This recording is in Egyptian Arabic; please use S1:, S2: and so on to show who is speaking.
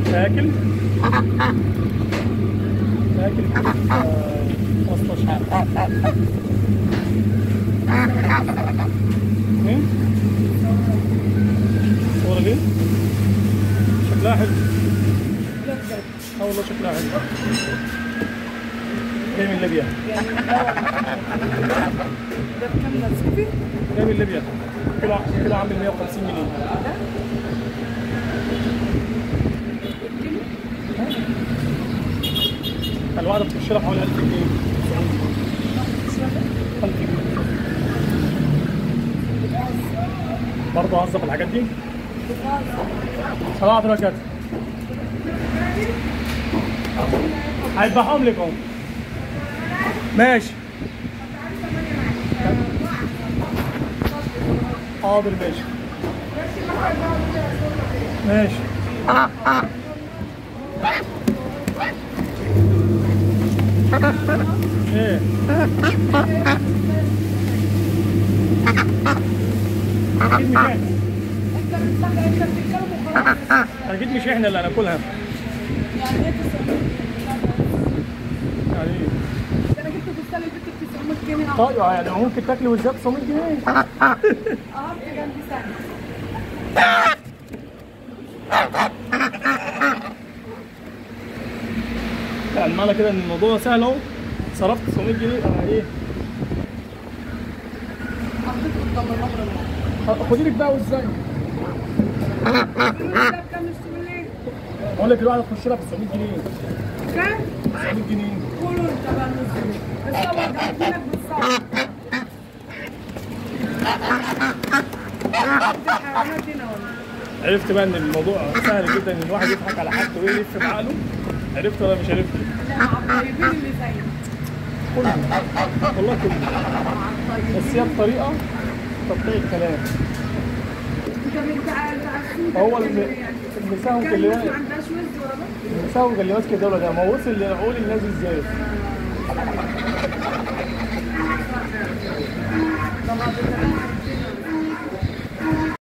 S1: تاكل تاكل وسط شعر صورة دي شكلها حلو اه والله شكلها حلو جاي من ليبيا
S2: ده بكام نسيبي؟
S1: جاي من ليبيا كيلو كيلو عامل 150 جنيه الواحدة بتخش لها حوالي 1000 جنيه 1000 جنيه برضه اوظف الحاجات دي صباح الخير هيذبحهم لك اهو ماشي حاضر ماشي ماشي ايه اكيد مش احنا
S2: انت بتسمع انت بتتكلم وخلاص
S1: اكيد مش احنا اللي هناكلها
S2: يعني ايه 900
S1: يعني ايه
S2: ده انا جبت فستان البت ب 900 جنيه اهو
S1: طيب يعني ممكن تاكلي وزيادة 900 جنيه
S2: قهرت جنبي سنه
S1: يعني معنى كده ان الموضوع سهل اهو صرفت 900 جنيه انا ايه
S2: حطيت قدام النمره
S1: خدي لك بقى وازاي
S2: ده بكام نشتري ليه؟
S1: بقول لك الواحده تخش لها ب 900 جنيه
S2: كام؟
S1: 900 جنيه
S2: قولوا انت بقى نص الصبر ده هجيلك بالصبر الحيوانات هنا ولا
S1: عرفت بقى ان الموضوع سهل جدا ان الواحد يضحك على حد ويلف بعقله عرفت ولا مش عرفت؟
S2: لا مع الطيبين اللي زيك
S1: كله والله كله
S2: مع الطيبين
S1: بس هي الطريقه تقطيع الكلام
S2: انت انت انت عارفين
S1: هو الم- المساهم
S2: كان
S1: اللي
S2: الناس ما عندهاش وزن ولا بس
S1: المساهم اللي ماسك الدوله ده ما هو وصل لعقول الناس ازاي؟
S2: طبعا